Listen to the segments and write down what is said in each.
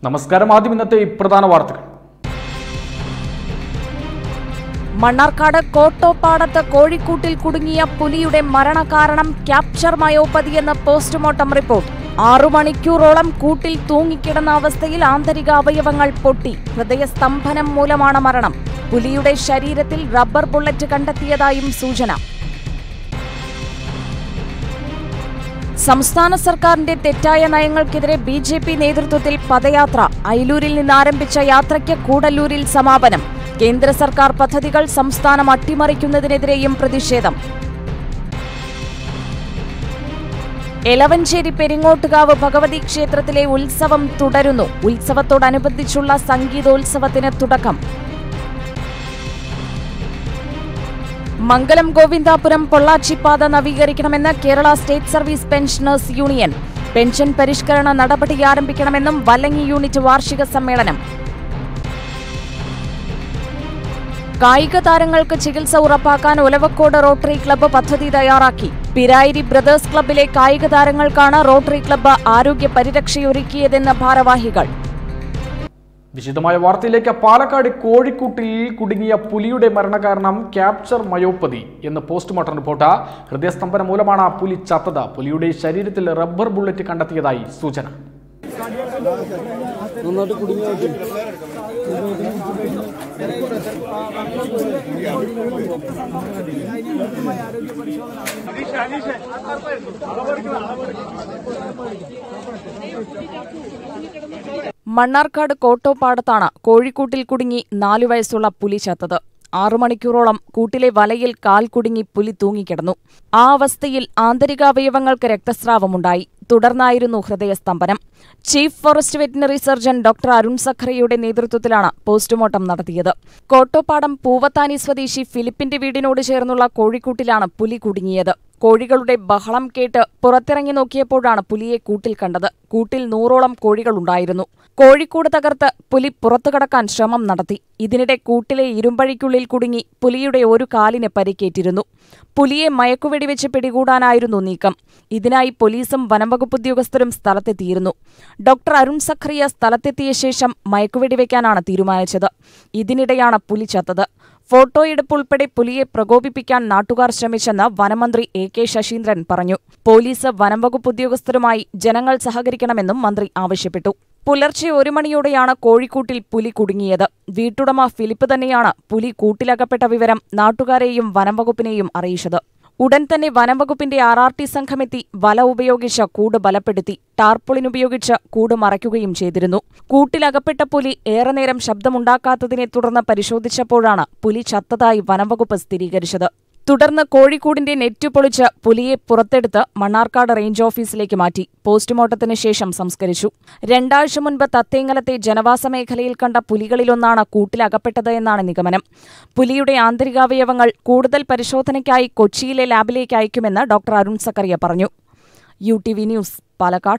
നമസ്കാരം ആദ്യം ഇന്നത്തെ ഈ പ്രധാന വാർത്തകൾ മണ്ണാർക്കാട് കോട്ടോപ്പാടത്ത് കോഴിക്കൂട്ടിൽ കുടുങ്ങിയ പുലിയുടെ മരണകാരണം ക്യാപ്ചർ മയോപ്പതിയെന്ന് പോസ്റ്റ്മോർട്ടം റിപ്പോർട്ട് ആറു മണിക്കൂറോളം കൂട്ടിൽ തൂങ്ങിക്കിടന്ന അവസ്ഥയിൽ ആന്തരിക അവയവങ്ങൾ പൊട്ടി ഹൃദയസ്തംഭനം മൂലമാണ് മരണം പുലിയുടെ ശരീരത്തിൽ റബ്ബർ ബുള്ളറ്റ് കണ്ടെത്തിയതായും സൂചന സംസ്ഥാന സർക്കാരിന്റെ തെറ്റായ നയങ്ങൾക്കെതിരെ ബി ജെ പി നേതൃത്വത്തിൽ പദയാത്ര അയലൂരിൽ നിന്ന് ആരംഭിച്ച യാത്രയ്ക്ക് കൂടല്ലൂരിൽ സമാപനം കേന്ദ്ര സർക്കാർ പദ്ധതികൾ സംസ്ഥാനം അട്ടിമറിക്കുന്നതിനെതിരെയും പ്രതിഷേധം എലവഞ്ചേരി പെരിങ്ങോട്ടുകാവ് ഭഗവതി ക്ഷേത്രത്തിലെ ഉത്സവം തുടരുന്നു ഉത്സവത്തോടനുബന്ധിച്ചുള്ള സംഗീതോത്സവത്തിന് തുടക്കം മംഗലം ഗോവിന്ദാപുരം പൊള്ളാച്ചിപ്പാത നവീകരിക്കണമെന്ന് Kerala state service pensioners union pension പരിഷ്കരണ നടപടി ആരംഭിക്കണമെന്നും വല്ലങ്ങി യൂണിറ്റ് വാർഷിക സമ്മേളനം കായിക താരങ്ങൾക്ക് ചികിത്സ ഉറപ്പാക്കാൻ ഒലവക്കോട് റോട്ടറി ക്ലബ്ബ് പദ്ധതി തയ്യാറാക്കി പിരായിരി ബ്രദേഴ്സ് ക്ലബ്ബിലെ കായിക താരങ്ങൾക്കാണ് റോട്ടറി ക്ലബ്ബ് ആരോഗ്യ പരിരക്ഷയൊരുക്കിയതെന്ന് ഭാരവാഹികൾ വിശദമായ വാർത്തയിലേക്ക് പാലക്കാട് കോഴിക്കൂട്ടിൽ കുടുങ്ങിയ പുലിയുടെ മരണകാരണം ക്യാപ്ചർ മയോപ്പതി എന്ന് പോസ്റ്റ്മോർട്ടം റിപ്പോർട്ട് ഹൃദയസ്തംഭനം മൂലമാണ് പുലി ചത്തത് പുലിയുടെ ശരീരത്തിൽ റബ്ബർ ബുള്ളറ്റ് കണ്ടെത്തിയതായി സൂചന മണ്ണാർക്കാട് കോട്ടോപ്പാടത്താണ് കോഴിക്കൂട്ടിൽ കുടുങ്ങി നാലു വയസ്സുള്ള പുലി ചത്തത് ആറു മണിക്കൂറോളം കൂട്ടിലെ വലയിൽ കാൽ കുടുങ്ങി പുലി തൂങ്ങിക്കിടന്നു ആ അവസ്ഥയിൽ ആന്തരികാവയവങ്ങൾക്ക് രക്തസ്രാവമുണ്ടായി തുടർന്നായിരുന്നു ഹൃദയസ്തംഭനം chief forest veterinary surgeon doctor Arun സഖറിയുടെ നേതൃത്വത്തിലാണ് പോസ്റ്റ്മോർട്ടം നടത്തിയത് കോട്ടോപ്പാടം പൂവത്താനി സ്വദേശി ഫിലിപ്പിന്റെ വീടിനോട് ചേർന്നുള്ള കോഴിക്കൂട്ടിലാണ് പുലി കുടുങ്ങിയത് കോഴികളുടെ ബഹളം കേട്ട് പുറത്തിറങ്ങി നോക്കിയപ്പോഴാണ് പുലിയെ കൂട്ടിൽ കണ്ടത് കൂട്ടിൽ നൂറോളം കോഴികളുണ്ടായിരുന്നു കോഴിക്കൂട് തകർത്ത് പുലി പുറത്തു കടക്കാൻ ശ്രമം നടത്തി ഇതിനിടെ കൂട്ടിലെ ഇരുമ്പഴിക്കുള്ളിൽ കുടുങ്ങി പുലിയുടെ ഒരു കാലിന് പരിക്കേറ്റിരുന്നു പുലിയെ മയക്കുവെടിവെച്ച് പിടികൂടാനായിരുന്നു നീക്കം ഇതിനായി പോലീസും വനംവകുപ്പ് ഉദ്യോഗസ്ഥരും സ്ഥലത്തെത്തിയിരുന്നു ഡോക്ടർ അരുൺ സഖറിയ സ്ഥലത്തെത്തിയ ശേഷം മയക്കുവെടിവെക്കാനാണ് തീരുമാനിച്ചത് ഇതിനിടെയാണ് പുലി ചത്തത് ഫോട്ടോയെടുപ്പ് ഉൾപ്പെടെ പുലിയെ പ്രകോപിപ്പിക്കാൻ നാട്ടുകാർ ശ്രമിച്ചെന്ന് വനമന്ത്രി എ കെ ശശീന്ദ്രൻ പറഞ്ഞു പോലീസ് വനംവകുപ്പ് ഉദ്യോഗസ്ഥരുമായി ജനങ്ങൾ സഹകരിക്കണമെന്നും മന്ത്രി ആവശ്യപ്പെട്ടു പുലർച്ചെ ഒരു മണിയോടെയാണ് കോഴിക്കൂട്ടിൽ പുലി കുടുങ്ങിയത് വീട്ടുടമ ഫിലിപ്പ് തന്നെയാണ് പുലി കൂട്ടിലകപ്പെട്ട വിവരം നാട്ടുകാരെയും വനംവകുപ്പിനെയും അറിയിച്ചത് ഉടൻ തന്നെ വനംവകുപ്പിന്റെ ആർ ആർ ടി സംഘമെത്തി വല ഉപയോഗിച്ച് കൂട് ബലപ്പെടുത്തി ടാർപ്പൊളിൻ ഉപയോഗിച്ച് കൂട് മറയ്ക്കുകയും ചെയ്തിരുന്നു കൂട്ടിലകപ്പെട്ട പുലി ഏറെ നേരം ശബ്ദമുണ്ടാക്കാത്തതിനെ തുടർന്ന് പരിശോധിച്ചപ്പോഴാണ് പുലി ചത്തതായി വനംവകുപ്പ് സ്ഥിരീകരിച്ചത് തുടർന്ന് കോഴിക്കൂടിന്റെ നെറ്റ് പൊളിച്ച് പുലിയെ പുറത്തെടുത്ത് മണ്ണാർക്കാട് റേഞ്ച് ഓഫീസിലേക്ക് മാറ്റി പോസ്റ്റ്മോർട്ടത്തിന് ശേഷം സംസ്കരിച്ചു രണ്ടാഴ്ച മുൻപ് തത്തേങ്ങലത്തെ ജനവാസ മേഖലയിൽ കണ്ട പുലികളിലൊന്നാണ് കൂട്ടിലകപ്പെട്ടത് എന്നാണ് നിഗമനം പുലിയുടെ ആന്തരികാവയവങ്ങൾ കൂടുതൽ പരിശോധനയ്ക്കായി കൊച്ചിയിലെ ലാബിലേക്ക് അയക്കുമെന്ന് ഡോക്ടർ അരുൺ സക്കറിയ പറഞ്ഞു U T V news Palakkad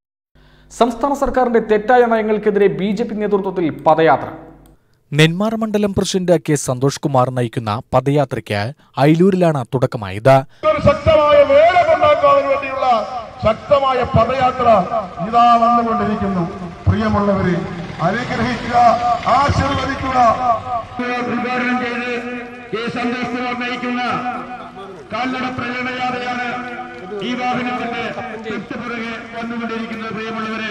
സംസ്ഥാന സർക്കാരിന്റെ തെറ്റായ നയങ്ങൾക്കെതിരെ ബി ജെ പി നേതൃത്വത്തിൽ പദയാത്ര നെന്മാറ മണ്ഡലം പ്രസിഡന്റ് കെ സന്തോഷ് കുമാർ നയിക്കുന്ന പദയാത്രയ്ക്ക് അയിലൂരിലാണ് തുടക്കമായത് ഒരു ശക്തമായ വേലമുണ്ടാക്കാൻ വേണ്ടിയുള്ള ശക്തമായ പദയാത്ര ഇതാ വന്നുകൊണ്ടിരിക്കുന്നു പ്രിയമുള്ളവരെ അനുഗ്രഹിക്കുക ആശീർവദിക്കുക ഉദ്ഘാടനം ചെയ്ത് കെ സന്തോഷ് കുമാർ നയിക്കുന്ന കാൽനട പ്രകടനയാത്രയാണ് ഈ വാഹനത്തിന്റെ തൊട്ടുപുറകെ വന്നുകൊണ്ടിരിക്കുന്നത് പ്രിയമുള്ളവരെ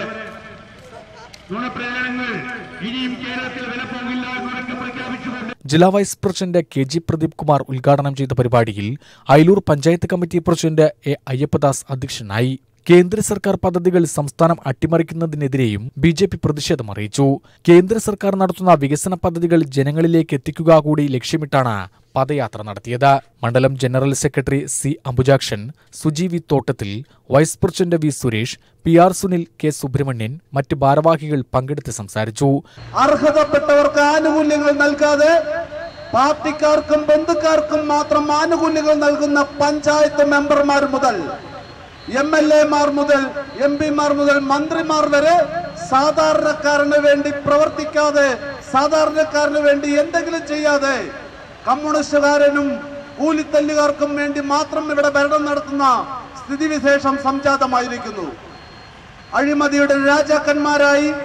നുണപ്രചരണങ്ങൾ ഇനിയും കേരളത്തിൽ വിലപ്പോകില്ല എന്നുറക്കെ പ്രഖ്യാപിച്ചുകൊണ്ട് ജില്ലാ vice president K G Pradeep Kumar ഉദ്ഘാടനം ചെയ്ത പരിപാടിയിൽ Ayilur panchayat committee president A Ayyappadas അധ്യക്ഷനായി കേന്ദ്ര സർക്കാർ പദ്ധതികൾ സംസ്ഥാനം അട്ടിമറിക്കുന്നതിനെതിരെയും ബി ജെ പി പ്രതിഷേധം അറിയിച്ചു കേന്ദ്ര സർക്കാർ നടത്തുന്ന വികസന പദ്ധതികൾ ജനങ്ങളിലേക്ക് എത്തിക്കുക കൂടി ലക്ഷ്യമിട്ടാണ് പദയാത്ര നടത്തിയത് മണ്ഡലം general secretary C Ambujakshan Suji V Thottathil vice president V Suresh P R Sunil K Subramanian മറ്റ് ഭാരവാഹികൾ പങ്കെടുത്ത് സംസാരിച്ചു അർഹതപ്പെട്ടവർക്ക് ആനുകൂല്യങ്ങൾ നൽകാതെ പാർട്ടിക്കാർക്കും ബന്ധുക്കാർക്കും മാത്രം ആനുകൂല്യങ്ങൾ നൽകുന്ന പഞ്ചായത്ത് മെമ്പർമാർ മുതൽ എം എൽ എമാർ മുതൽ എം പിമാർ മുതൽ മന്ത്രിമാർ വരെ സാധാരണക്കാരന് വേണ്ടി പ്രവർത്തിക്കാതെ സാധാരണക്കാരന് വേണ്ടി എന്തെങ്കിലും ചെയ്യാതെ കമ്മ്യൂണിസ്റ്റുകാരനും കൂലിത്തല്ലുകാർക്കും വേണ്ടി മാത്രം ഇവിടെ ഭരണം നടത്തുന്ന സ്ഥിതിവിശേഷം സംജാതമായിരിക്കുന്നു അഴിമതിയുടെ രാജാക്കന്മാരായി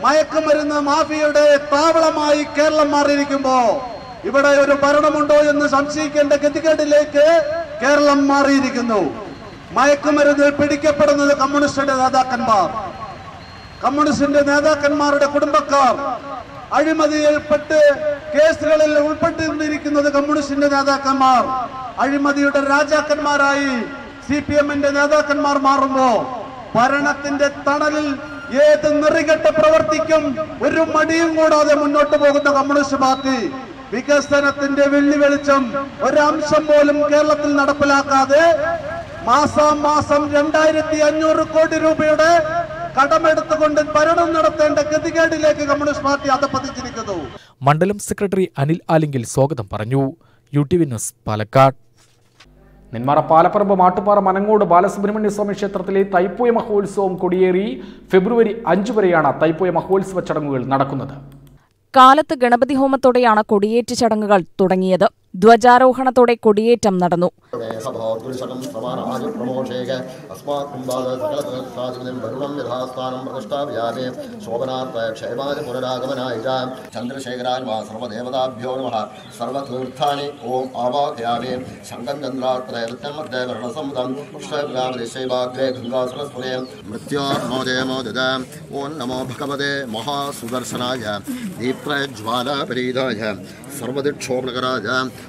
മയക്കുമരുന്ന് മാഫിയയുടെ താവളമായി കേരളം മാറിയിരിക്കുമ്പോ ഇവിടെ ഒരു ഭരണമുണ്ടോ എന്ന് സംശയിക്കേണ്ട ഗതികേടിലേക്ക് കേരളം മാറിയിരിക്കുന്നു മയക്കുമരുന്നിൽ പിടിക്കപ്പെടുന്നത് കമ്മ്യൂണിസ്റ്റിന്റെ നേതാക്കന്മാർ കമ്മ്യൂണിസ്റ്റിന്റെ നേതാക്കന്മാരുടെ കുടുംബക്കാർ അഴിമതിയിൽപ്പെട്ട് കേസുകളിൽ ഉൾപ്പെട്ടിരിക്കുന്നത് കമ്മ്യൂണിസ്റ്റിന്റെ നേതാക്കന്മാർ അഴിമതിയുടെ രാജാക്കന്മാരായി സി പി എമ്മിന്റെ നേതാക്കന്മാർ മാറുമ്പോ ഭരണത്തിന്റെ തണലിൽ ഏത് നെറികെട്ട പ്രവർത്തിക്കും ഒരു മടിയും കൂടാതെ മുന്നോട്ട് പോകുന്ന കമ്മ്യൂണിസ്റ്റ് പാർട്ടി വികസനത്തിന്റെ വെള്ളി വെളിച്ചം ഒരംശം പോലും കേരളത്തിൽ നടപ്പിലാക്കാതെ മാസം മാസം രണ്ടായിരത്തി അഞ്ഞൂറ് കോടി രൂപയുടെ കടമെടുത്തുകൊണ്ട് ഭരണം നടത്തേണ്ട ഗതികേടിലേക്ക് കമ്മ്യൂണിസ്റ്റ് പാർട്ടി അധപ്പതിച്ചിരിക്കുന്നു മണ്ഡലം സെക്രട്ടറി അനിൽ ആലിങ്കിൽ സ്വാഗതം പറഞ്ഞു U T V news Palakkad Nenmara Palapparamba Mattupara Manangode Balasubramanya Swami ക്ഷേത്രത്തിലെ തൈപ്പൂയ മഹോത്സവം കൊടിയേറി ഫെബ്രുവരി അഞ്ചു വരെയാണ് തൈപ്പൂയ മഹോത്സവ ചടങ്ങുകൾ നടക്കുന്നത് കാലത്ത് ഗണപതി ഹോമത്തോടെയാണ് കൊടിയേറ്റ് ചടങ്ങുകൾ തുടങ്ങിയത് ധ്വജാരോഹണത്തോടെ കൊടിയേറ്റം നടന്നു ഭഗവത്ഗുരുശകം സമാനമായ പ്രമോഷേക അസ്മാത് കുംഭാഗ സകലസാധിപതിം വരുണം യഥാസ്ഥാനം പ്രതിഷ്ഠാപ്യാമേ ശോഭനാർത്ഥ ക്ഷേമായ പുനരാഗമനായ ച ചന്ദ്രശേഖരാൻ വാ സർവദേവതാഭ്യോ നമ സർവതീർത്ഥാനി ഓം ആവാഹയാമേ ശങ്കം ചന്ദ്രാത്രയത്തന്മധ്യേ വർണ്ണസമുദം പുഷ്പഗ്രാമദിശൈവാഗ്രേ ഗംഗാസരസ്വരേ മൃത്യോർമോദയമോദത ഓം നമോ ഭഗവതേ മഹാസുദർശനായ ദീപ്രജ്വാലപരീതായ സർവദിക്ഷോഭകരായ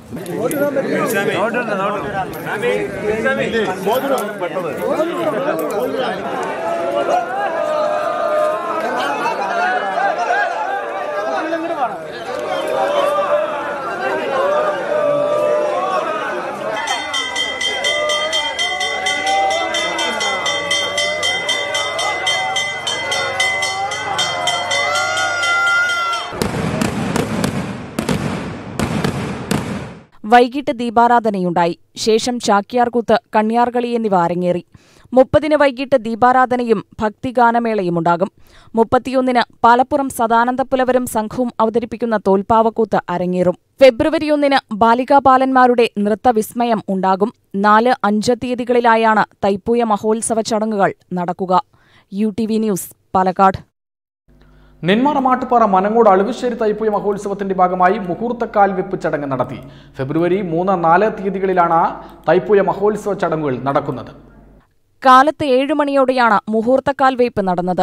വൈകിട്ട് ദീപാരാധനയുണ്ടായി ശേഷം ചാക്യാർകൂത്ത് കണ്യാർകളി എന്നിവ അരങ്ങേറി മുപ്പതിന് വൈകിട്ട് ദീപാരാധനയും ഭക്തിഗാനമേളയുമുണ്ടാകും മുപ്പത്തിയൊന്നിന് പാലപ്പുറം സദാനന്ദപുലവരും സംഘവും അവതരിപ്പിക്കുന്ന തോൽപ്പാവക്കൂത്ത് അരങ്ങേറും ഫെബ്രുവരി ഒന്നിന് ബാലികാബാലന്മാരുടെ നൃത്തവിസ്മയം ഉണ്ടാകും നാല് അഞ്ച് തീയതികളിലായാണ് തൈപ്പൂയ മഹോത്സവ ചടങ്ങുകൾ നടക്കുക U T V news Palakkad Nenmara Mattupara Manangode Aluvassery Thaipooya മഹോത്സവത്തിന്റെ ഭാഗമായി മുഹൂർത്തക്കാൽ വെപ്പ് ചടങ്ങ് നടത്തി ഫെബ്രുവരി മൂന്ന് നാല് തീയതികളിലാണ് തൈപ്പൂയ മഹോത്സവ ചടങ്ങുകൾ നടക്കുന്നത് കാലത്ത് ഏഴ് മണിയോടെയാണ് മുഹൂർത്തക്കാൽ വെയ്പ് നടന്നത്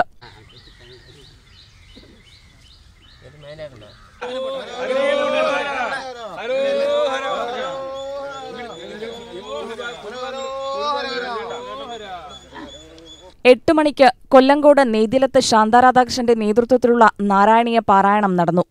എട്ട് മണിക്ക് കൊല്ലങ്കോട് നെയ്തിലത്ത് ശാന്താരാധാകൃഷ്ണന്റെ നേതൃത്വത്തിലുള്ള നാരായണീയ പാരായണം നടന്നു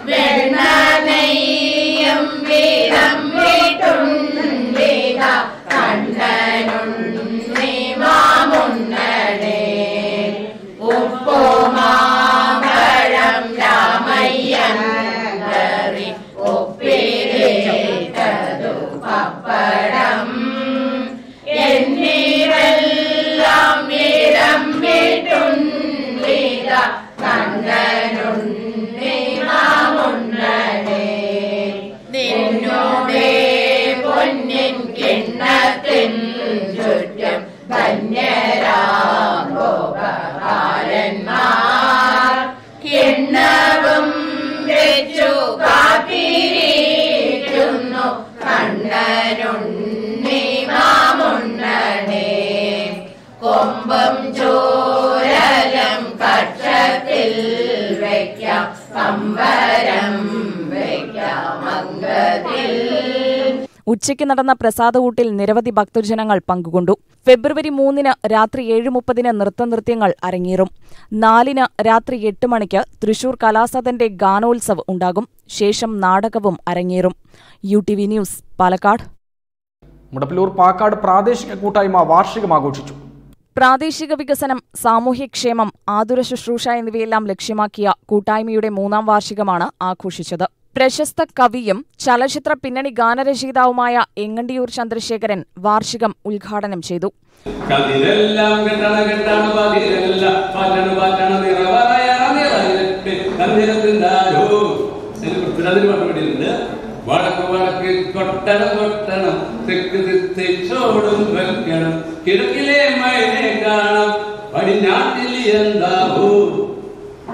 ഉച്ചയ്ക്ക് നടന്ന പ്രസാദകൂട്ടിൽ നിരവധി ഭക്തജനങ്ങൾ പങ്കുകൊണ്ടു ഫെബ്രുവരി മൂന്നിന് രാത്രി ഏഴ് മുപ്പതിന് നൃത്തനൃത്യങ്ങൾ അരങ്ങേറും നാലിന് രാത്രി എട്ട് മണിക്ക് തൃശൂർ കലാസദന്റെ ഗാനോത്സവ് ഉണ്ടാകും ശേഷം നാടകവും അരങ്ങേറും U T V news Palakkad Mudappilur Pakkad പ്രാദേശിക കൂട്ടായ്മ വാർഷികം ആഘോഷിച്ചു പ്രാദേശിക വികസനം സാമൂഹ്യക്ഷേമം ആതുര ശുശ്രൂഷ എന്നിവയെല്ലാം ലക്ഷ്യമാക്കിയ കൂട്ടായ്മയുടെ മൂന്നാം വാർഷികമാണ് ആഘോഷിച്ചത് പ്രശസ്ത കവിയും ചലച്ചിത്ര പിന്നണി ഗാനരചയിതാവുമായ എങ്ങണ്ടിയൂർ ചന്ദ്രശേഖരൻ വാർഷികം ഉദ്ഘാടനം ചെയ്തു കതിരെല്ലാം കെട്ടണ കെട്ടാണ് പതിരല്ല പാറ്റണ പാറ്റണ നിറവറയറ നിറഞ്ഞിട്ട് കതിരത്തിണ്ടാരോ അതിന് പറഞ്ഞിട്ടുണ്ട് വടക്ക് വടക്ക് കൊട്ടണം കൊട്ടണം തെക്ക് തെച്ചോടും വെക്കണം കിഴക്കിലെ മഴയെ കാണാം പടിഞ്ഞാട്ടിൽ എന്താവൂ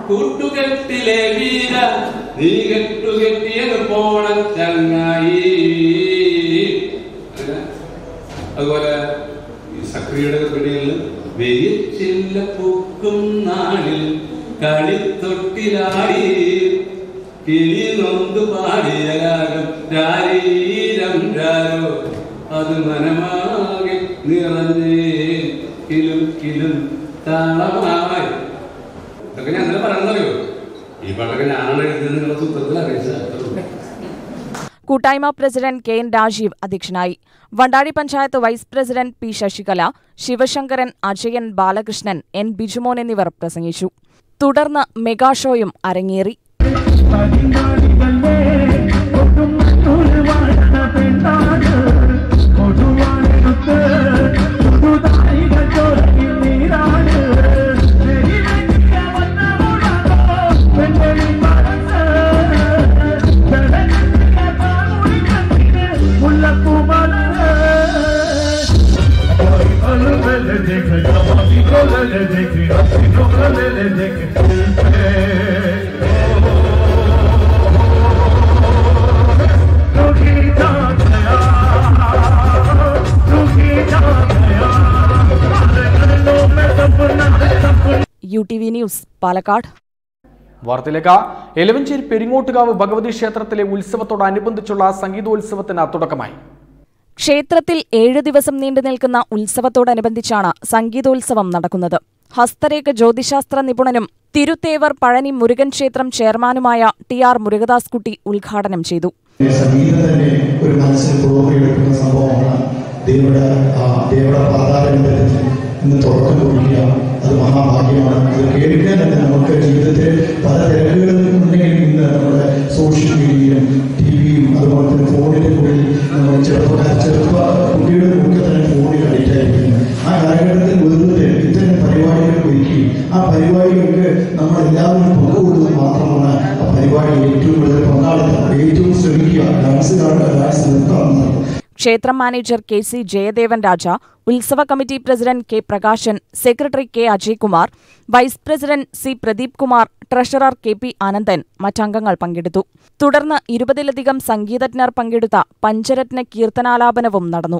കൂട്ടുകെട്ടിലെ വീര നീ കെട്ടുകെട്ടിയത് പോണ ചങ്ങായി അങ്ങനെ അതുപോലെ ഈ സക്രിയുടെ പിടിയിൽ വെയിച്ചില്ല പൂക്കും നാളിൽ കളിത്തൊട്ടിലാടി കിളി നൊന്തു പാടിയ രാഗം രാരീരം രാരോ അത് മനമാകെ നിറഞ്ഞേ കിലും കിലും താളമായി ഇതൊക്കെ ഞാൻ എന്താ പറയുന്നറിയോ ഈ പാട്ടൊക്കെ ഞാനാണ് എഴുതിയത് നിങ്ങളുടെ സൂത്രത്തിൽ അറിയിച്ചത് കൂട്ടായ്മ പ്രസിഡന്റ് കെ എൻ രാജീവ് അധ്യക്ഷനായി Vandazhi panchayat vice president P Sasikala Sivasankaran Ajayan Balakrishnan N Bijumon എന്നിവർ പ്രസംഗിച്ചു തുടർന്ന് മെഗാ ഷോയും അരങ്ങേറി U T V news Palakkad വാർത്തയിലേക്ക് എലവഞ്ചേരി പെരിങ്ങോട്ടുകാവ് ഭഗവതി ക്ഷേത്രത്തിലെ ഉത്സവത്തോടനുബന്ധിച്ചുള്ള സംഗീതോത്സവത്തിന് തുടക്കമായി ക്ഷേത്രത്തിൽ ഏഴ് ദിവസം നീണ്ടു നിൽക്കുന്ന ഉത്സവത്തോടനുബന്ധിച്ചാണ് സംഗീതോത്സവം നടക്കുന്നത് ഹസ്തരേഖ ജ്യോതിശാസ്ത്ര നിപുണനും തിരുത്തേവർ പഴനി മുരുകൻ ക്ഷേത്രം ചെയർമാനുമായ ടി ആർ മുരുകദാസ് കുട്ടി ഉദ്ഘാടനം ചെയ്തു ഈ സംഗീതം തന്നെ ഒരു മനസ്സിൽ പുറമെടുക്കുന്ന സംഭവമാണ് ദേവയുടെ ആ ദേവയുടെ പാതാരബന്ധത്തിൽ ഇന്ന് തുറന്നു കുറിക്കുക അത് മഹാഭാഗ്യമാണ് അത് കേൾക്കാൻ തന്നെ നമുക്ക് ജീവിതത്തിൽ പല തിരക്കുകളും ഉണ്ടെങ്കിൽ ഇന്ന് നമ്മുടെ സോഷ്യൽ മീഡിയയിലും ടി വിയും അതുപോലെ തന്നെ ഫോണിന്റെ കൂടിൽ നമ്മുടെ ചെറുപ്പക്കാർ ചെറുപ്പ കുട്ടികളുടെ ഒക്കെ തന്നെ ഫോണിൽ അഡിക്റ്റ് ആയിരിക്കുന്നു ആ കാലഘട്ടത്തിൽ വെറുതെ ഇത്തരം പരിപാടികൾ ഒരുക്കി ആ പരിപാടികൾക്ക് നമ്മൾ എല്ലാവരും പങ്കുകൊടുന്നത് മാത്രമാണ് ആ പരിപാടിയിൽ ഏറ്റവും കൂടുതൽ പങ്കാളിത്തം ഏറ്റവും ശ്രമിക്കുക ഡാൻസ് കാണുക ഡാൻസ് നിർത്താമെന്നത് ക്ഷേത്രം manager K C Jayadevan Raja ഉത്സവ committee president K Prakashan secretary K Ajaykumar vice president C Pradeep Kumar treasurer K P Anandan മറ്റംഗങ്ങൾ പങ്കെടുത്തു തുടർന്ന് ഇരുപതിലധികം സംഗീതജ്ഞർ പങ്കെടുത്ത പഞ്ചരത്ന കീർത്തനാലാപനവും നടന്നു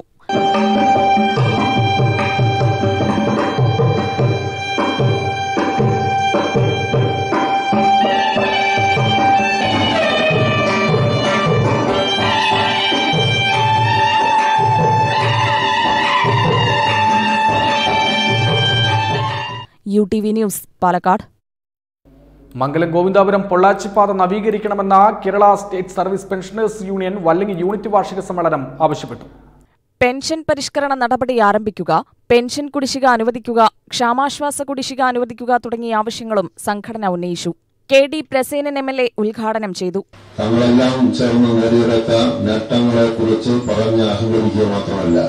U T V news Palakkad Mangalam Govindapuram പൊള്ളാച്ചിപ്പാത നവീകരിക്കണമെന്ന Kerala state service pensioners union Vallangi unit വാർഷിക സമ്മേളനം ആവശ്യപ്പെട്ടു പെൻഷൻ പരിഷ്കരണ നടപടി ആരംഭിക്കുക പെൻഷൻ കുടിശ്ശിക അനുവദിക്കുക ക്ഷാമാശ്വാസ കുടിശ്ശിക അനുവദിക്കുക തുടങ്ങിയ ആവശ്യങ്ങളും സംഘടന ഉന്നയിച്ചു K D Prasenan M L A ഉദ്ഘാടനം ചെയ്തു തങ്ങളെല്ലാം ചേർന്ന് നേടിയെടുത്ത നേട്ടങ്ങളെ കുറിച്ച് പറഞ്ഞ് അഹങ്കരിക്കുക മാത്രമല്ല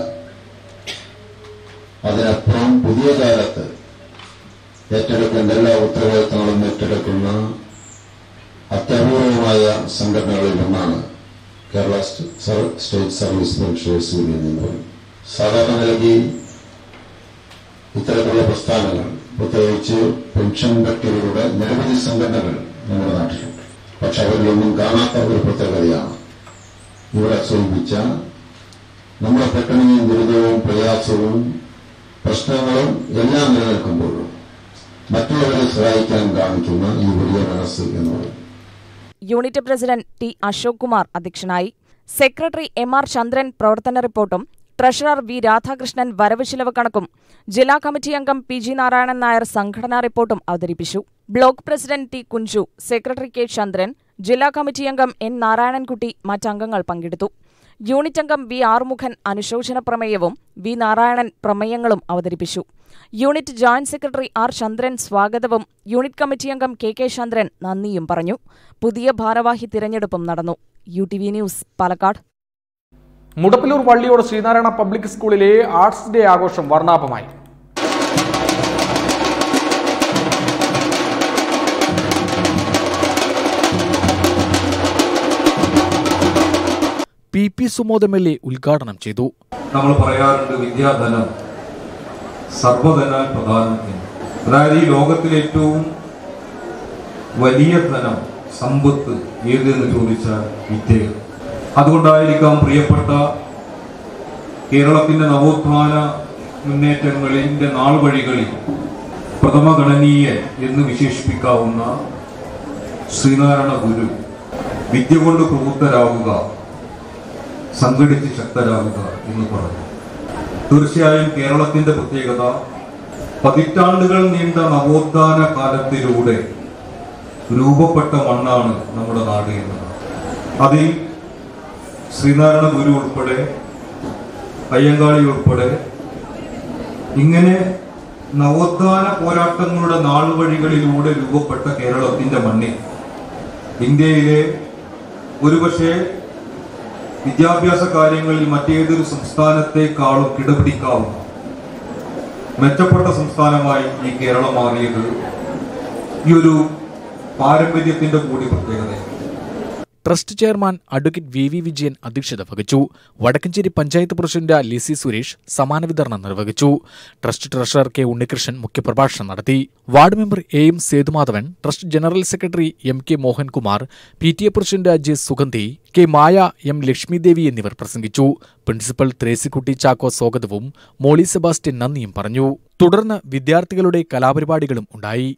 അതിനപ്പുറം പുതിയ കാലത്ത് ഏറ്റെടുക്കേണ്ട എല്ലാ ഉത്തരവാദിത്തങ്ങളും ഏറ്റെടുക്കുന്ന അത്യപൂർവമായ സംഘടനകളിൽ ഒന്നാണ് കേരള സ്റ്റ- സർ- സ്റ്റേറ്റ് സർവീസ് പെൻഷനേഴ്സ് യൂണിയൻ എന്ന് പറയും സാധാരണ നിലയ്ക്ക് ഇത്തരത്തിലുള്ള പ്രസ്ഥാനങ്ങൾ പ്രത്യേകിച്ച് പെൻഷൻ പട്ടികകളുടെ നിരവധി സംഘടനകൾ നമ്മുടെ നാട്ടിലുണ്ട് പക്ഷെ അവരിലൊന്നും കാണാത്ത ഒരു പ്രത്യേകതയാണ് ഇവിടെ സൂചിപ്പിച്ച നമ്മുടെ പെട്ടെന്നും ദുരിതവും പ്രയാസവും പ്രശ്നങ്ങളും എല്ലാം നിലനിൽക്കുമ്പോഴും മറ്റുള്ളവരെ സഹായിക്കാൻ കാണിക്കുന്ന ഈ വലിയ മനസ്സ് എന്ന് പറയും unit president T Ashok Kumar അധ്യക്ഷനായി സെക്രട്ടറി എം ആർ ചന്ദ്രൻ പ്രവർത്തന റിപ്പോർട്ടും ട്രഷറർ വി രാധാകൃഷ്ണൻ വരവ് ചിലവ് കണക്കും ജില്ലാ കമ്മിറ്റി അംഗം പി ജി നാരായണൻ നായർ സംഘടനാ റിപ്പോർട്ടും അവതരിപ്പിച്ചു block president T Kunju secretary K Chandran ജില്ലാ കമ്മിറ്റി അംഗം എൻ നാരായണൻകുട്ടി മറ്റംഗങ്ങൾ പങ്കെടുത്തു യൂണിറ്റ് അംഗം വി ആറുമുഖൻ അനുശോചന പ്രമേയവും വി നാരായണൻ പ്രമേയങ്ങളും അവതരിപ്പിച്ചു unit joint secretary R Chandran സ്വാഗതവും യൂണിറ്റ് കമ്മിറ്റി അംഗം കെ കെ ചന്ദ്രൻ നന്ദിയും പറഞ്ഞു പുതിയ ഭാരവാഹി തിരഞ്ഞെടുപ്പും നടന്നു U T V news Palakkad Mudappilur Valliyode Sreenarayana public സ്കൂളിലെ ആർട്സ് ഡേ ആഘോഷം വർണ്ണാഭമായി P P Sumod M L A ഉദ്ഘാടനം ചെയ്തു നമ്മൾ പറയാറുണ്ട് വിദ്യാധനം സർവധനാൽ പ്രധാനം എന്ന് അതായത് ഈ ലോകത്തിലെ ഏറ്റവും വലിയ ധനം സമ്പത്ത് ഏതെന്ന് ചോദിച്ചാൽ വിദ്യകൾ അതുകൊണ്ടായിരിക്കാം പ്രിയപ്പെട്ട കേരളത്തിന്റെ നവോത്ഥാന മുന്നേറ്റങ്ങളിന്റെ നാൾ വഴികളിൽ പ്രഥമഗണനീയൻ എന്ന് വിശേഷിപ്പിക്കാവുന്ന ശ്രീനാരായണ ഗുരു വിദ്യ കൊണ്ട് പ്രബുദ്ധരാകുക സംഘടിച്ച് ശക്തരാകുക എന്ന് പറഞ്ഞു തീർച്ചയായും കേരളത്തിന്റെ പ്രത്യേകത പതിറ്റാണ്ടുകൾ നീണ്ട നവോത്ഥാന കാലത്തിലൂടെ രൂപപ്പെട്ട മണ്ണാണ് നമ്മുടെ നാട് എന്നതാണ് അതിൽ ശ്രീനാരായണ ഗുരു ഉൾപ്പെടെ അയ്യങ്കാളി ഉൾപ്പെടെ ഇങ്ങനെ നവോത്ഥാന പോരാട്ടങ്ങളുടെ നാൾവഴികളിലൂടെ രൂപപ്പെട്ട കേരളത്തിന്റെ മണ്ണിൽ ഇന്ത്യയിലെ ഒരുപക്ഷെ വിദ്യാഭ്യാസ കാര്യങ്ങളിൽ മറ്റേതൊരു സംസ്ഥാനത്തെക്കാളും കിടപിടിക്കാവുന്ന മെച്ചപ്പെട്ട സംസ്ഥാനമായി ഈ കേരളം മാറിയത് ഈ ഒരു പാരമ്പര്യത്തിന്റെ കൂടി പ്രത്യേകതയാണ് trust chairman advocate V V Vijayan അധ്യക്ഷത വഹിച്ചു വടക്കഞ്ചേരി പഞ്ചായത്ത് പ്രസിഡന്റ് ലിസി സുരേഷ് സമാന വിതരണം നിർവഹിച്ചു ട്രസ്റ്റ് ട്രഷറർ കെ ഉണ്ണികൃഷ്ണൻ മുഖ്യപ്രഭാഷണം നടത്തി ward member A M Sethumadhavan trust general secretary M K Mohankumar P T A president J Sugandhi K Maya M Lakshmidevi എന്നിവർ പ്രസംഗിച്ചു പ്രിൻസിപ്പൽ ത്രേസിക്കുട്ടി ചാക്കോ സ്വാഗതവും മോളി സെബാസ്റ്റ്യൻ നന്ദിയും പറഞ്ഞു തുടർന്ന് വിദ്യാർത്ഥികളുടെ കലാപരിപാടികളും ഉണ്ടായി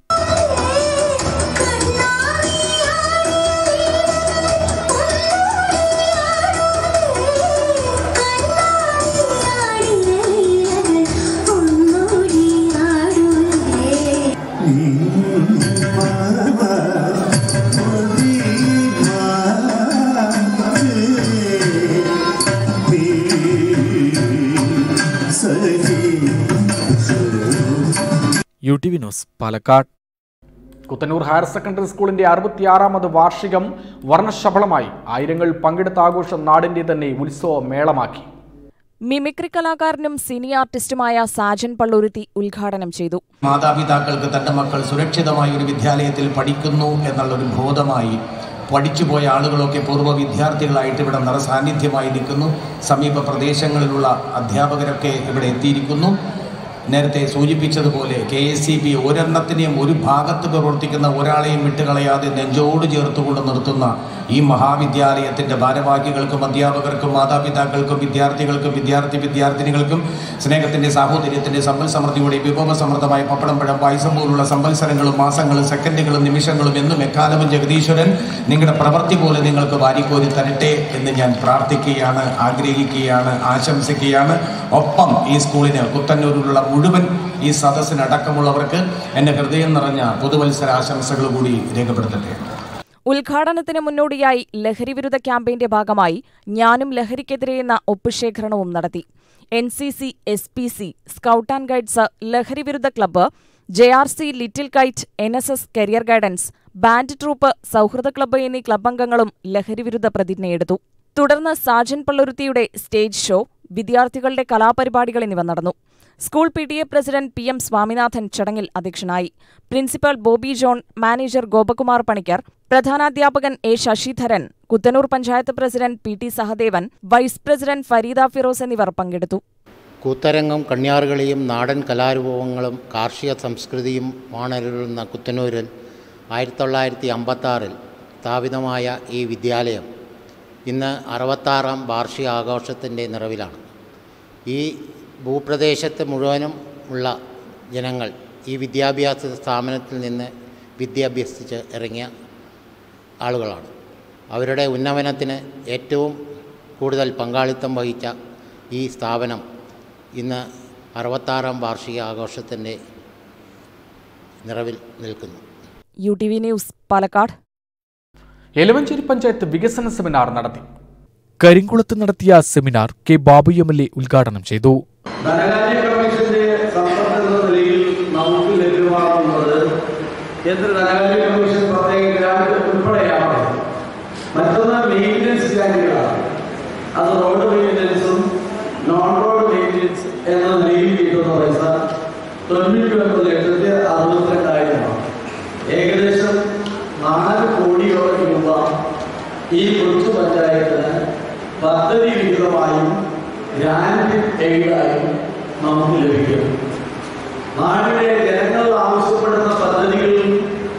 U T V news Palakkad Kuthannur higher secondary സ്കൂളിന്റെ അറുപത്തിയാറാമത് വാർഷികം വർണ്ണശബളമായി ആയിരങ്ങൾ പങ്കെടുത്ത ആഘോഷം നാടിന്റെ തന്നെ ഉത്സവ മേളമാക്കി മിമിക്രി കലാകാരനും സിനി ആർട്ടിസ്റ്റുമായ സാജൻ പള്ളുരുത്തി ഉദ്ഘാടനം ചെയ്തു മാതാപിതാക്കൾക്ക് തന്റെ മക്കൾ സുരക്ഷിതമായ ഒരു വിദ്യാലയത്തിൽ പഠിക്കുന്നു എന്നുള്ളൊരു ബോധമായി പഠിച്ചുപോയ ആളുകളൊക്കെ പൂർവ്വ വിദ്യാർത്ഥികളായിട്ട് ഇവിടെ നിറസാന്നിധ്യമായി നിൽക്കുന്നു സമീപ പ്രദേശങ്ങളിലുള്ള അധ്യാപകരൊക്കെ ഇവിടെ എത്തിയിരിക്കുന്നു നേരത്തെ സൂചിപ്പിച്ചതുപോലെ കെ എസ് സി ബി ഒരെണ്ണത്തിനെയും ഒരു ഭാഗത്ത് പ്രവർത്തിക്കുന്ന ഒരാളെയും വിട്ടുകളയാതെ നെഞ്ചോട് ചേർത്തുകൊണ്ട് നിർത്തുന്ന ഈ മഹാവിദ്യാലയത്തിൻ്റെ ഭാരവാഹികൾക്കും അധ്യാപകർക്കും മാതാപിതാക്കൾക്കും വിദ്യാർത്ഥികൾക്കും വിദ്യാർത്ഥി വിദ്യാർത്ഥിനികൾക്കും സ്നേഹത്തിൻ്റെ സാഹോദര്യത്തിൻ്റെ സമ്പൽ സമൃദ്ധിയുടെ വിഭവസമൃദ്ധമായ പപ്പടം പഴം പായസം പോലുള്ള സംവത്സരങ്ങളും മാസങ്ങളും സെക്കൻഡുകളും നിമിഷങ്ങളും എന്നും എക്കാലവും ജഗദീശ്വരൻ നിങ്ങളുടെ പ്രവൃത്തി പോലെ നിങ്ങൾക്ക് വാരിക്കോരി തരട്ടെ എന്ന് ഞാൻ പ്രാർത്ഥിക്കുകയാണ് ആഗ്രഹിക്കുകയാണ് ആശംസിക്കുകയാണ് ഒപ്പം ഈ സ്കൂളിന് പുത്തന്നൂരിലുള്ള മുഴുവൻ ഈ സദസ്സിനടക്കമുള്ളവർക്ക് എൻ്റെ ഹൃദയം നിറഞ്ഞ പുതുവത്സര ആശംസകൾ കൂടി രേഖപ്പെടുത്തട്ടെ ഉദ്ഘാടനത്തിന് മുന്നോടിയായി ലഹരിവിരുദ്ധ ക്യാമ്പയിന്റെ ഭാഗമായി ഞാനും ലഹരിക്കെതിരെ എന്ന ഒപ്പുശേഖരണവും നടത്തി N C C S P C scout and guides ലഹരിവിരുദ്ധ club J R C little kite N S S career guidance band troupe സൗഹൃദ ക്ലബ്ബ് എന്നീ ക്ലബ് അംഗങ്ങളും ലഹരിവിരുദ്ധ പ്രതിജ്ഞയെടുത്തു തുടർന്ന് സാജൻ പള്ളുരുത്തിയുടെ സ്റ്റേജ് ഷോ വിദ്യാർത്ഥികളുടെ കലാപരിപാടികൾ എന്നിവ നടന്നു school P T A president P M Swaminathan ചടങ്ങിൽ അധ്യക്ഷനായി പ്രിൻസിപ്പൽ ബോബി ജോൺ മാനേജർ ഗോപകുമാർ പണിക്കർ പ്രധാനാധ്യാപകൻ A Sasidharan Kuthanur panchayat president P T Sahadevan vice president Fareeda Firoz എന്നിവർ പങ്കെടുത്തു കൂത്തരങ്ങും കണ്യാറുകളിയും നാടൻ കലാരൂപങ്ങളും കാർഷിക സംസ്കൃതിയും വാണരുളുന്ന കുത്തനൂരിൽ ആയിരത്തി തൊള്ളായിരത്തി അമ്പത്താറിൽ സ്ഥാപിതമായ ഈ വിദ്യാലയം ഇന്ന് അറുപത്താറാം വാർഷിക ആഘോഷത്തിൻ്റെ നിറവിലാണ് ഈ ഭൂപ്രദേശത്ത് മുഴുവനും ഉള്ള ജനങ്ങൾ ഈ വിദ്യാഭ്യാസ സ്ഥാപനത്തിൽ നിന്ന് വിദ്യാഭ്യസിച്ച് ഇറങ്ങിയ ആളുകളാണ് അവരുടെ ഉന്നമനത്തിന് ഏറ്റവും കൂടുതൽ പങ്കാളിത്തം വഹിച്ച ഈ സ്ഥാപനം ഇന്ന് അറുപത്താറാം വാർഷിക ആഘോഷത്തിൻ്റെ നിറവിൽ നിൽക്കുന്നു U T V news Palakkad Elavanchery panchayat വികസന സെമിനാർ നടത്തി കരിങ്കുളത്ത് നടത്തിയ seminar K Babu M L A ഉദ്ഘാടനം ചെയ്തു ധനകാര്യ കമ്മീഷന്റെ സമ്പത്ത് എന്ന നിലയിൽ നമുക്ക് ലഭ്യമാകുന്നത് കേന്ദ്ര ധനകാര്യ കമ്മീഷൻ പ്രത്യേക ഗ്രാന്റ് ഉൾപ്പെടെയാണ് മറ്റൊന്ന് മെയിൻ്റനൻസ് ഗ്രാന്റുകളാണ് അത് റോഡ് മെയിൻ്റനൻസും നോൺ റോഡ് മെയിൻ്റനൻസ് എന്ന നിലയിൽ കിട്ടുന്ന പൈസ തൊണ്ണൂറ്റി ഒൻപത് ലക്ഷത്തി അറുപത്തിരണ്ടായിരമാണ് ഏകദേശം നാല് കോടിയോളം രൂപ ഈ കൊച്ചു പഞ്ചായത്തിന് പദ്ധതി വിഹിതമായും ഗ്രാൻഡ് എയ്ഡായും നമുക്ക് ലഭിക്കും നാടിലെ ജനങ്ങൾ ആവശ്യപ്പെടുന്ന പദ്ധതികൾ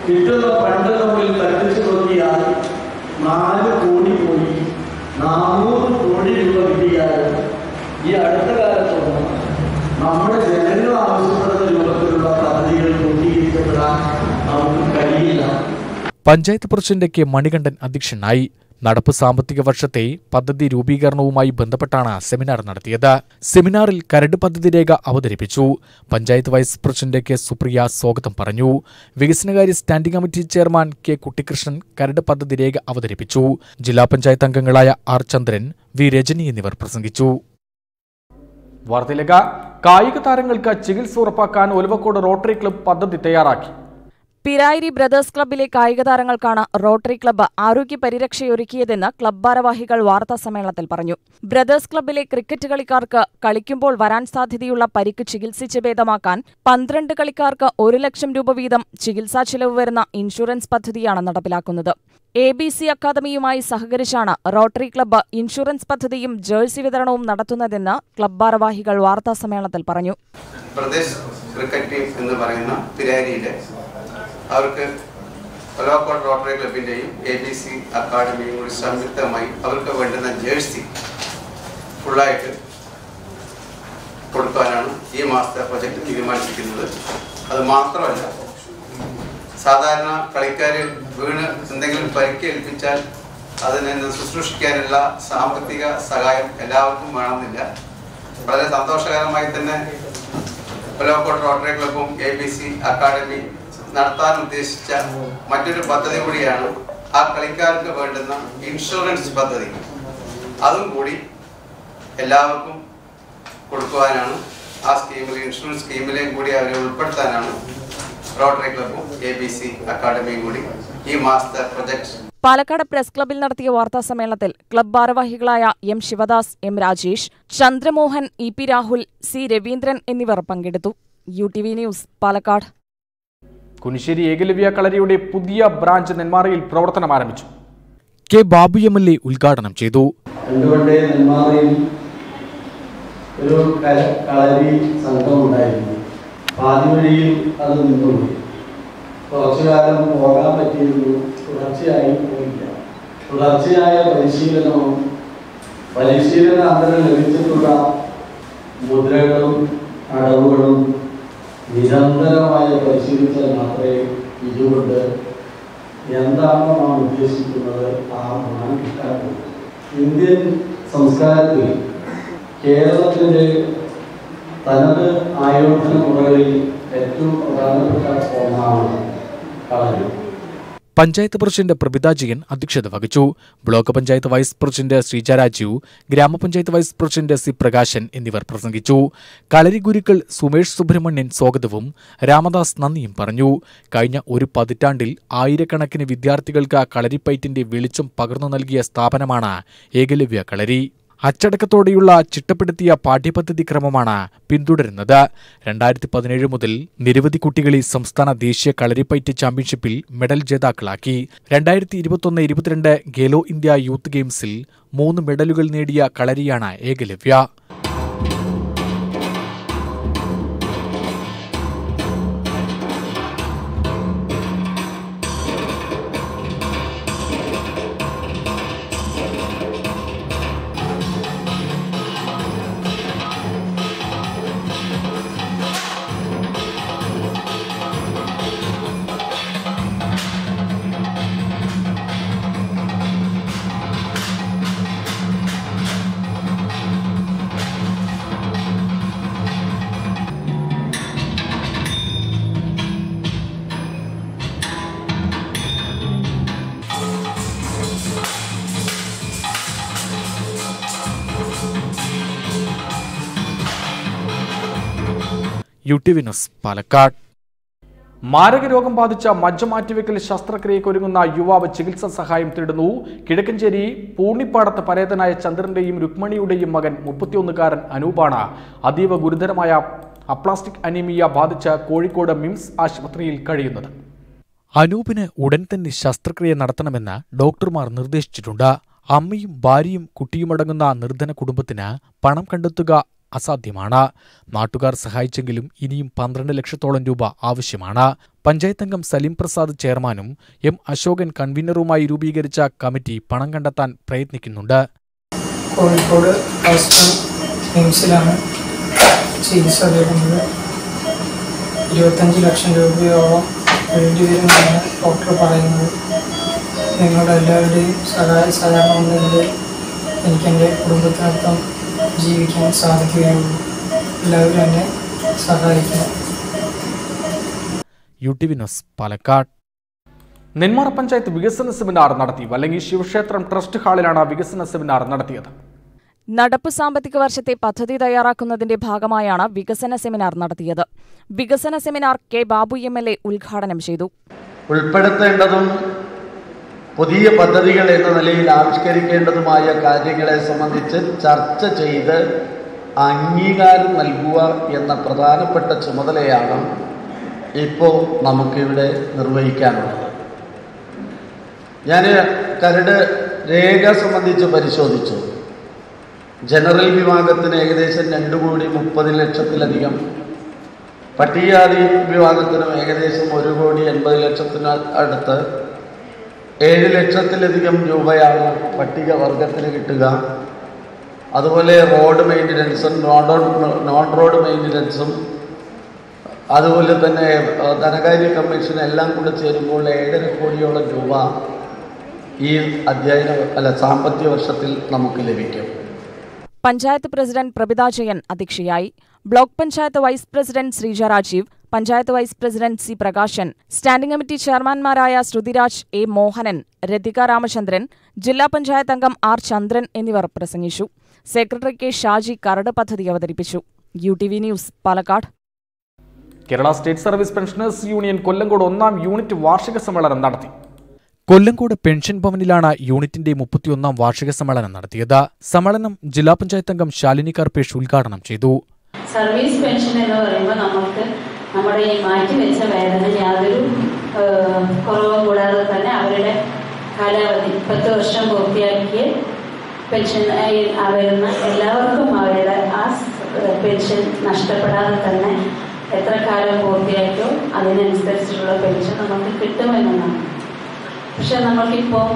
കിട്ടുന്ന ഫണ്ട് തമ്മിൽ തട്ടിച്ചു നോക്കിയാൽ നാല് കോടി പോയി നാനൂറ് കോടി രൂപ കിട്ടിയാൽ ഈ അടുത്ത കാലത്തൊന്നും നമ്മുടെ ജനങ്ങൾ ആവശ്യപ്പെടുന്ന രൂപത്തിലുള്ള പദ്ധതികൾ പൂർത്തീകരിക്കപ്പെടാൻ നമുക്ക് കഴിയില്ല പഞ്ചായത്ത് പ്രസിഡന്റ് കെ മണികണ്ഠൻ അധ്യക്ഷനായി നടപ്പ് സാമ്പത്തിക വർഷത്തെ പദ്ധതി രൂപീകരണവുമായി ബന്ധപ്പെട്ടാണ് സെമിനാർ നടത്തിയത് സെമിനാറിൽ കരട് പദ്ധതി രേഖ അവതരിപ്പിച്ചു panchayat vice president K Supriya സ്വാഗതം പറഞ്ഞു വികസനകാര്യ standing committee chairman K Kuttikrishnan കരട് പദ്ധതി രേഖ അവതരിപ്പിച്ചു ജില്ലാ പഞ്ചായത്ത് അംഗങ്ങളായ ആർ ചന്ദ്രൻ വി രജനി എന്നിവർ പ്രസംഗിച്ചു വാർത്തയിലേക്ക് കായിക താരങ്ങൾക്ക് ചികിത്സ ഉറപ്പാക്കാൻ ഒലവക്കോട് റോട്ടറി ക്ലബ്ബ് പദ്ധതി തയ്യാറാക്കി പിരായിരി ബ്രദേഴ്സ് ക്ലബ്ബിലെ കായിക താരങ്ങൾക്കാണ് റോട്ടറി ക്ലബ്ബ് ആരോഗ്യ പരിരക്ഷയൊരുക്കിയതെന്ന് ക്ലബ്ബ് ഭാരവാഹികൾ വാർത്താ സമ്മേളനത്തിൽ പറഞ്ഞു ബ്രദേഴ്സ് ക്ലബ്ബിലെ ക്രിക്കറ്റ് കളിക്കാർക്ക് കളിക്കുമ്പോൾ വരാൻ സാധ്യതയുള്ള പരിക്ക് ചികിത്സിച്ച് ഭേദമാക്കാൻ പന്ത്രണ്ട് കളിക്കാർക്ക് ഒരു ലക്ഷം രൂപ വീതം ചികിത്സാ ചെലവ് വരുന്ന ഇൻഷുറൻസ് പദ്ധതിയാണ് നടപ്പിലാക്കുന്നത് എ ബി സി അക്കാദമിയുമായി സഹകരിച്ചാണ് റോട്ടറി ക്ലബ്ബ് ഇൻഷുറൻസ് പദ്ധതിയും ജേഴ്സി വിതരണവും നടത്തുന്നതെന്ന് ക്ലബ്ബ് ഭാരവാഹികൾ വാർത്താ സമ്മേളനത്തിൽ പറഞ്ഞു പ്രദേശ് ക്രിക്കറ്റ് ടീം എന്ന് പറയുന്ന പിരാരിയിലെ അവർക്ക് ഒലോക്കോട്ട് റോട്ടറി ക്ലബിൻ്റെയും എ ബി സി അക്കാഡമിയും കൂടി സംയുക്തമായി അവർക്ക് വേണ്ടുന്ന ജേഴ്സി ഫുള്ളായിട്ട് കൊടുക്കാനാണ് ഈ മാസത്തെ പ്രൊജക്ട് തീരുമാനിച്ചിരിക്കുന്നത് അത് മാത്രമല്ല സാധാരണ കളിക്കാർ വീണ് എന്തെങ്കിലും പരിക്കേൽപ്പിച്ചാൽ അതിനെ ശുശ്രൂഷിക്കാനുള്ള സാമ്പത്തിക സഹായം എല്ലാവർക്കും വേണമെന്നില്ല വളരെ സന്തോഷകരമായി തന്നെ ഒലോക്കോട്ട് റോട്ടറി ക്ലബും എ ബി സി അക്കാഡമി നടത്താൻ ഉദ്ദേശിച്ച മറ്റൊരു പദ്ധതി കൂടിയാണ് ആ കളിക്കാർക്ക് വേണ്ടുന്ന ഇൻഷുറൻസ് പദ്ധതി അതും കൂടി എല്ലാവർക്കും കൊടുക്കുവാനാണ് ആ സ്കീമിൽ ഇൻഷുറൻസ് സ്കീമിലെയും കൂടി അവരെ ഉൾപ്പെടുത്താനാണ് റോട്ടറി ക്ലബും എ ബി സി അക്കാഡമിയും കൂടി ഈ മാസത്തെ പ്രൊജക്ട് പാലക്കാട് പ്രസ് ക്ലബ്ബിൽ നടത്തിയ വാർത്താ സമ്മേളനത്തിൽ ക്ലബ്ബ് ഭാരവാഹികളായ M Sivadas M Rajesh Chandramohan E P Rahul C Raveendran എന്നിവർ പങ്കെടുത്തു U T V news Palakkad Kunissery Ekalavya കളരിയുടെ പുതിയ ബ്രാഞ്ച് നെന്മാറയിൽ പ്രവർത്തനം ആരംഭിച്ചു K Babu M L A ഉദ്ഘാടനം ചെയ്തു പണ്ടുപണ്ടേ നെന്മാറയിൽ ഒരു കല- കളരി സംഘം ഉണ്ടായിരുന്നു പാതി വഴിയിൽ അത് നിന്നുപോയി കുറച്ചു കാലം പോകാൻ പറ്റിയിരുന്നു തുടർച്ചയായി പോയില്ല തുടർച്ചയായ പരിശീലനവും പരിശീലന അന്തരം ലഭിച്ചിട്ടുള്ള മുദ്രകളും അടവുകളും നിരന്തരമായി പരിശീലിച്ചാൽ മാത്രമേ ഇതുകൊണ്ട് എന്താണോ നാം ഉദ്ദേശിക്കുന്നത് ആ ഗുണം കിട്ടാറുള്ളൂ ഇന്ത്യൻ സംസ്കാരത്തിൽ കേരളത്തിൻ്റെ തനത് ആയോധന മുറകളിൽ ഏറ്റവും പ്രധാനപ്പെട്ട ഒന്നാണ് കളരി പഞ്ചായത്ത് പ്രസിഡന്റ് പ്രഭിത ജയൻ അധ്യക്ഷത വഹിച്ചു block panchayat vice president Sreeja Raju ഗ്രാമപഞ്ചായത്ത് വൈസ് പ്രസിഡന്റ് സി പ്രകാശൻ എന്നിവർ പ്രസംഗിച്ചു കളരി ഗുരുക്കൾ സുമേഷ് സുബ്രഹ്മണ്യൻ സ്വാഗതവും രാമദാസ് നന്ദിയും പറഞ്ഞു കഴിഞ്ഞ ഒരു പതിറ്റാണ്ടിൽ ആയിരക്കണക്കിന് വിദ്യാർത്ഥികൾക്ക് കളരിപ്പയറ്റിന്റെ വെളിച്ചം പകർന്നു നൽകിയ സ്ഥാപനമാണ് ഏകലവ്യ കളരി അച്ചടക്കത്തോടെയുള്ള ചിട്ടപ്പെടുത്തിയ പാഠ്യപദ്ധതി ക്രമമാണ് പിന്തുടരുന്നത് രണ്ടായിരത്തി പതിനേഴ് മുതൽ നിരവധി കുട്ടികളെ സംസ്ഥാന ദേശീയ കളരിപ്പയറ്റ് ചാമ്പ്യൻഷിപ്പിൽ മെഡൽ ജേതാക്കളാക്കി രണ്ടായിരത്തി ഇരുപത്തൊന്ന് ഇരുപത്തിരണ്ട് ഖേലോ ഇന്ത്യ യൂത്ത് ഗെയിംസിൽ മൂന്ന് മെഡലുകൾ നേടിയ കളരിയാണ് Ekalavya U T V news Palakkad മാരക രോഗം ബാധിച്ച മജ്ജ മാറ്റിവെക്കൽ ശസ്ത്രക്രിയയ്ക്ക് ഒരുങ്ങുന്ന യുവാവ് ചികിത്സാ സഹായം തേടുന്നു കിഴക്കഞ്ചേരി പൂണിപ്പാടത്ത് പരേതനായ ചന്ദ്രന്റെയും രുക്മണിയുടെയും മകൻ മുപ്പത്തിയൊന്നുകാരൻ അനൂപാണ് അതീവ ഗുരുതരമായ അപ്ലാസ്റ്റിക് അനീമിയ ബാധിച്ച കോഴിക്കോട് മിംസ് ആശുപത്രിയിൽ കഴിയുന്നത് അനൂപിന് ഉടൻ തന്നെ ശസ്ത്രക്രിയ നടത്തണമെന്ന് ഡോക്ടർമാർ നിർദ്ദേശിച്ചിട്ടുണ്ട് അമ്മയും ഭാര്യയും കുട്ടിയുമടങ്ങുന്ന നിർധന കുടുംബത്തിന് പണം കണ്ടെത്തുക അസാധ്യമാണ് നാട്ടുകാർ സഹായിച്ചെങ്കിലും ഇനിയും പന്ത്രണ്ട് ലക്ഷത്തോളം രൂപ ആവശ്യമാണ് പഞ്ചായത്ത് അംഗം സലീം പ്രസാദ് ചെയർമാനും എം അശോകൻ കൺവീനറുമായി രൂപീകരിച്ച കമ്മിറ്റി പണം കണ്ടെത്താൻ പ്രയത്നിക്കുന്നുണ്ട് കോഴിക്കോട് ഹോസ്റ്റൽ മിംസിലാണ് ചികിത്സ തേടുന്നത് ഇരുപത്തഞ്ച് ലക്ഷം രൂപയോളം വേണ്ടിവരുമെന്നാണ് ഡോക്ടർ പറയുന്നത് നിങ്ങളുടെ എല്ലാവരുടെയും സഹായ സഹകരണം ഉണ്ടെങ്കിൽ എനിക്ക് എൻ്റെ കുടുംബത്തിനൊപ്പം ജീവിക്കാൻ സാധിക്കുകയുള്ളൂ എല്ലാവരും എന്നെ സഹായിക്കണം U T V news Palakkad Nenmara panchayat വികസന സെമിനാർ നടത്തി വല്ലങ്ങി ശിവക്ഷേത്രം ട്രസ്റ്റ് ഹാളിലാണ് വികസന സെമിനാർ നടത്തിയത് നടപ്പ് സാമ്പത്തിക വർഷത്തെ പദ്ധതി തയ്യാറാക്കുന്നതിന്റെ ഭാഗമായാണ് വികസന സെമിനാർ നടത്തിയത് വികസന seminar K Babu M L A ഉദ്ഘാടനം ചെയ്തു ഉൾപ്പെടുത്തേണ്ടതും പുതിയ പദ്ധതികൾ എന്ന നിലയിൽ ആവിഷ്കരിക്കേണ്ടതുമായ കാര്യങ്ങളെ സംബന്ധിച്ച് ചർച്ച ചെയ്ത് അംഗീകാരം നൽകുക എന്ന പ്രധാനപ്പെട്ട ചുമതലയാണ് ഇപ്പോൾ നമുക്കിവിടെ നിർവഹിക്കാനുള്ളത് ഞാൻ കരട് രേഖ സംബന്ധിച്ച് പരിശോധിച്ചു ജനറൽ വിഭാഗത്തിന് ഏകദേശം രണ്ട് കോടി മുപ്പത് ലക്ഷത്തിലധികം പട്ടികജാതി വിഭാഗത്തിനും ഏകദേശം ഒരു കോടി എൺപത് ലക്ഷത്തിന് അടുത്ത് ഏഴ് ലക്ഷത്തിലധികം രൂപയാണ് പട്ടികവർഗത്തിന് കിട്ടുക അതുപോലെ റോഡ് മെയിൻ്റനൻസും നോൺ നോൺ റോഡ് മെയിൻ്റനൻസും അതുപോലെ തന്നെ ഏഹ്, ധനകാര്യ കമ്മീഷൻ എല്ലാം കൂടെ ചേരുമ്പോൾ ഏഴര കോടിയോളം രൂപ ഈ അധ്യയന അല്ല സാമ്പത്തിക വർഷത്തിൽ നമുക്ക് ലഭിക്കും പഞ്ചായത്ത് പ്രസിഡന്റ് പ്രഭിത ജയൻ അധ്യക്ഷയായി block panchayat vice president Sreeja Rajeev panchayat vice president C Prakashan standing committee ചെയർമാൻമാരായ ശ്രുതിരാജ് എ മോഹനൻ രതിക രാമചന്ദ്രൻ ജില്ലാ പഞ്ചായത്ത് അംഗം ആർ ചന്ദ്രൻ എന്നിവർ പ്രസംഗിച്ചു സെക്രട്ടറി കെ ഷാജി കരട് പദ്ധതി അവതരിപ്പിച്ചു U T V news Palakkad Kerala state service pensioners union Kollengode ഒന്നാം യൂണിറ്റ് വാർഷിക സമ്മേളനം നടത്തി കൊല്ലങ്കോട് പെൻഷൻ ഭവനിലാണ് യൂണിറ്റിന്റെ മുപ്പത്തിയൊന്നാം വാർഷിക സമ്മേളനം നടത്തിയത് സമ്മേളനം ജില്ലാ പഞ്ചായത്ത് അംഗം ശാലിനി കർപ്പേഷ് ഉദ്ഘാടനം ചെയ്തു സർവീസ് പെൻഷൻ എന്ന് പറയുമ്പോൾ നമുക്ക് നമ്മുടെ ഈ മാറ്റിവെച്ച വേതനം യാതൊരു ഏഹ്, കുറവും കൂടാതെ തന്നെ അവരുടെ കാലാവധി പത്ത് വർഷം പൂർത്തിയാക്കിയ പെൻഷൻ ആയി വരുന്ന എല്ലാവർക്കും അവരുടെ ആ സ്- ഏഹ്, പെൻഷൻ നഷ്ടപ്പെടാതെ തന്നെ എത്ര കാലം പൂർത്തിയാക്കിയോ അതിനനുസരിച്ചുള്ള പെൻഷൻ നമുക്ക് കിട്ടുമെന്നതാണ് പക്ഷെ നമുക്കിപ്പോൾ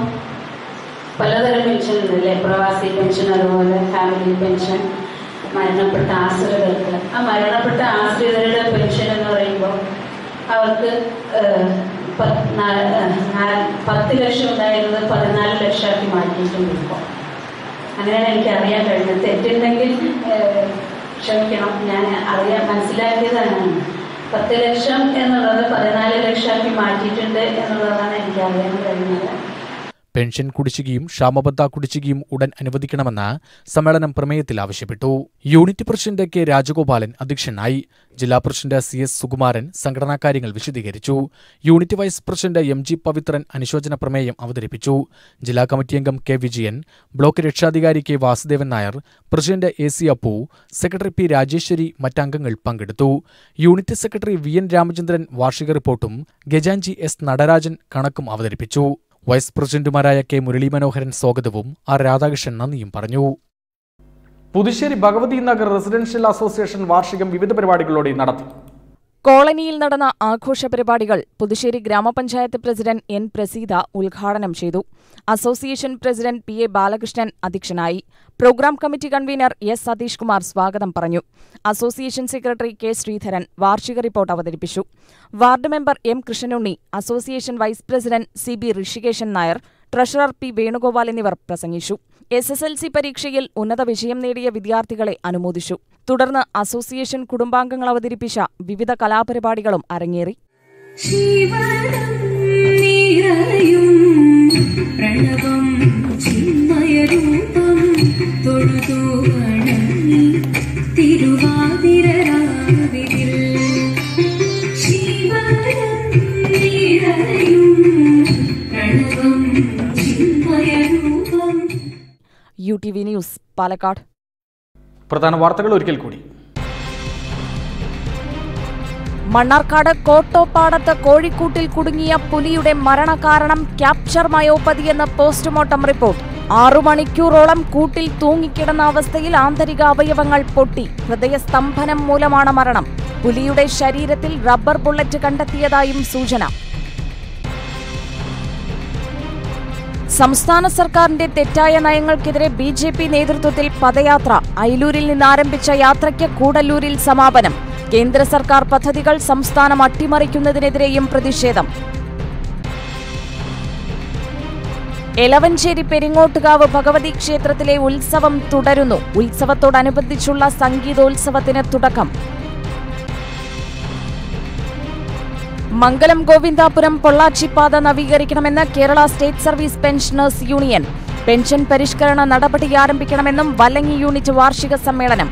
പലതരം പെൻഷൻ ഉണ്ടല്ലേ പ്രവാസി പെൻഷൻ അതുപോലെ ഫാമിലി പെൻഷൻ മരണപ്പെട്ട ആശ്രിതർക്ക് ആ മരണപ്പെട്ട ആശ്രിതരുടെ പെൻഷൻ എന്ന് പറയുമ്പോൾ അവർക്ക് ഏഹ്, പത്ത് നാ- ഏഹ്, നാ- പത്ത് ലക്ഷം ഉണ്ടായിരുന്നത് പതിനാല് ലക്ഷമാക്കി മാറ്റിയിട്ടുണ്ട് ഇപ്പോൾ അങ്ങനെയാണ് എനിക്ക് അറിയാൻ കഴിഞ്ഞത് തെറ്റുണ്ടെങ്കിൽ ഏഹ്, ക്ഷമിക്കണം ഞാൻ അറിയാൻ മനസ്സിലാക്കിയതാണ് പത്ത് ലക്ഷം എന്നുള്ളത് പതിനാല് ലക്ഷമാക്കി മാറ്റിയിട്ടുണ്ട് എന്നുള്ളതാണ് എനിക്ക് അറിയാൻ കഴിഞ്ഞത് പെൻഷൻ കുടിശ്ശികയും ക്ഷാമബത്ത കുടിശ്ശികയും ഉടൻ അനുവദിക്കണമെന്ന് സമ്മേളനം പ്രമേയത്തിൽ ആവശ്യപ്പെട്ടു യൂണിറ്റ് പ്രസിഡന്റ് കെ രാജഗോപാലൻ അധ്യക്ഷനായി ജില്ലാ പ്രസിഡന്റ് സി എസ് സുകുമാരൻ സംഘടനാകാര്യങ്ങൾ വിശദീകരിച്ചു unit vice president M G Pavithran അനുശോചന പ്രമേയം അവതരിപ്പിച്ചു ജില്ലാ കമ്മിറ്റി അംഗം കെ വിജയൻ ബ്ലോക്ക് രക്ഷാധികാരി K Vasudevan Nair president A C Appu secretary P Rajeswari മറ്റംഗങ്ങൾ പങ്കെടുത്തു unit secretary V N Ramachandran വാർഷിക റിപ്പോർട്ടും ഗജാൻജി എസ് നടരാജൻ കണക്കും അവതരിപ്പിച്ചു വൈസ് പ്രസിഡന്റുമാരായ കെ മുരളി മനോഹരൻ സ്വാഗതവും ആർ രാധാകൃഷ്ണൻ നന്ദിയും പറഞ്ഞു പുതുശ്ശേരി ഭഗവതി നഗർ റെസിഡൻഷ്യൽ അസോസിയേഷൻ വാർഷികം വിവിധ പരിപാടികളോടെ നടത്തി കോളനിയിൽ നടന്ന ആഘോഷ പരിപാടികൾ പുതുശ്ശേരി ഗ്രാമപഞ്ചായത്ത് പ്രസിഡന്റ് എൻ പ്രസീത ഉദ്ഘാടനം ചെയ്തു association president P A Balakrishnan അധ്യക്ഷനായി programme committee convener S Satheesh Kumar സ്വാഗതം പറഞ്ഞു അസോസിയേഷൻ സെക്രട്ടറി കെ ശ്രീധരൻ വാർഷിക റിപ്പോർട്ട് അവതരിപ്പിച്ചു ward member M Krishnanunni association vice president C B Hrishikesan Nair treasurer P Venugopal എന്നിവർ പ്രസംഗിച്ചു എസ് എസ് എൽ സി പരീക്ഷയിൽ ഉന്നത വിജയം നേടിയ വിദ്യാർത്ഥികളെ അനുമോദിച്ചു തുടർന്ന് അസോസിയേഷൻ കുടുംബാംഗങ്ങൾ അവതരിപ്പിച്ച വിവിധ കലാപരിപാടികളും അരങ്ങേറി പ്രണവം ചിന്മയരൂപം തൊഴുതു വണങ്ങി തിരുവാതിര രാവിതിൽ ശിവരം നിറയും പ്രണവം ചിന്മയരൂപം U T V news Palakkad പ്രധാന വാർത്തകൾ ഒരിക്കൽ കൂടി മണ്ണാർക്കാട് കോട്ടോപ്പാടത്ത് കോഴിക്കൂട്ടിൽ കുടുങ്ങിയ പുലിയുടെ മരണകാരണം ക്യാപ്ചർ മയോപ്പതി എന്ന പോസ്റ്റ്മോർട്ടം റിപ്പോർട്ട് ആറു മണിക്കൂറോളം കൂട്ടിൽ തൂങ്ങിക്കിടന്ന അവസ്ഥയിൽ ആന്തരിക അവയവങ്ങൾ പൊട്ടി ഹൃദയസ്തംഭനം മൂലമാണ് മരണം പുലിയുടെ ശരീരത്തിൽ റബ്ബർ ബുള്ളറ്റ് കണ്ടെത്തിയതായും സൂചന സംസ്ഥാന സർക്കാരിന്റെ തെറ്റായ നയങ്ങൾക്കെതിരെ ബി ജെ പി നേതൃത്വത്തിൽ പദയാത്ര അയലൂരിൽ നിന്ന് ആരംഭിച്ച യാത്രയ്ക്ക് കൂടല്ലൂരിൽ സമാപനം കേന്ദ്ര സർക്കാർ പദ്ധതികൾ സംസ്ഥാനം അട്ടിമറിക്കുന്നതിനെതിരെയും പ്രതിഷേധം എലവഞ്ചേരി പെരിങ്ങോട്ടുകാവ് ഭഗവതി ക്ഷേത്രത്തിലെ ഉത്സവം തുടരുന്നു ഉത്സവത്തോടനുബന്ധിച്ചുള്ള സംഗീതോത്സവത്തിന് തുടക്കം മംഗലം ഗോവിന്ദാപുരം പൊള്ളാച്ചിപ്പാത നവീകരിക്കണമെന്ന് Kerala state service pensioners union pension പരിഷ്കരണ നടപടി ആരംഭിക്കണമെന്നും വല്ലങ്ങി യൂണിറ്റ് വാർഷിക സമ്മേളനം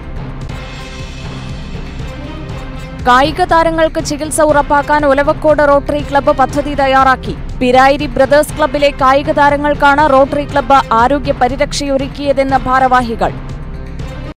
കായിക താരങ്ങൾക്ക് ചികിത്സ ഉറപ്പാക്കാൻ ഒലവക്കോട് റോട്ടറി ക്ലബ്ബ് പദ്ധതി തയ്യാറാക്കി പിരായിരി ബ്രദേഴ്സ് ക്ലബ്ബിലെ കായിക താരങ്ങൾക്കാണ് റോട്ടറി ക്ലബ്ബ് ആരോഗ്യ പരിരക്ഷയൊരുക്കിയതെന്ന് ഭാരവാഹികൾ